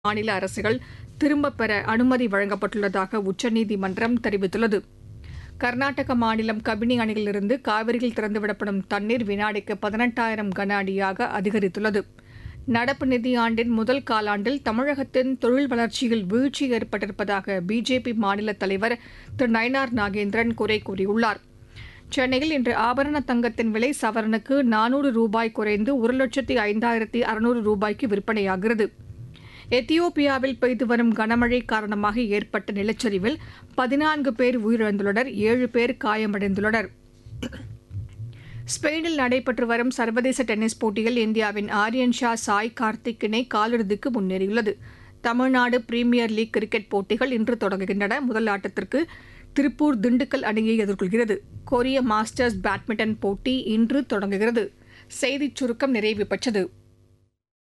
மாநில அரசுகள் திரும்பப் பெற அனுமதி வழங்கப்பட்டுள்ளதாக உச்சநீதிமன்றம் தெரிவித்துள்ளது கர்நாடக மாநிலம் கபினி அணையிலிருந்து காவிரியில் திறந்துவிடப்படும் தண்ணீர் வினாடிக்கு பதினெட்டாயிரம் கன அடியாக அதிகரித்துள்ளது நடப்பு நிதியாண்டின் முதல் காலாண்டில் தமிழகத்தின் தொழில் வளர்ச்சியில் வீழ்ச்சி ஏற்பட்டிருப்பதாக பிஜேபி மாநில தலைவர் திரு நயினார் நாகேந்திரன் குறை கூறியுள்ளார் சென்னையில் இன்று ஆபரண தங்கத்தின் விலை சவரனுக்கு நானூறு ரூபாய் குறைந்து ஒரு லட்சத்தி ஐந்தாயிரத்தி அறுநூறு ரூபாய்க்கு விற்பனையாகிறது எத்தியோப்பியாவில் பெய்து வரும் கனமழை காரணமாக ஏற்பட்ட நிலச்சரிவில் பதினான்கு பேர் உயிரிழந்துள்ளனர் ஏழு பேர் காயமடைந்துள்ளனர் ஸ்பெயினில் நடைபெற்று வரும் சர்வதேச டென்னிஸ் போட்டியில் இந்தியாவின் ஆரியன் ஷா சாய் கார்த்திக் இணை காலிறுதிக்கு முன்னேறியுள்ளது தமிழ்நாடு பிரீமியர் லீக் கிரிக்கெட் போட்டிகள் இன்று தொடங்குகின்றன முதல் ஆட்டத்திற்கு திருப்பூர் திண்டுக்கல் அணியை எதிர்கொள்கிறது கொரிய மாஸ்டர்ஸ் பேட்மிண்டன் போட்டி இன்று தொடங்குகிறது செய்திச் சுருக்கம் நிறைவு பெற்றது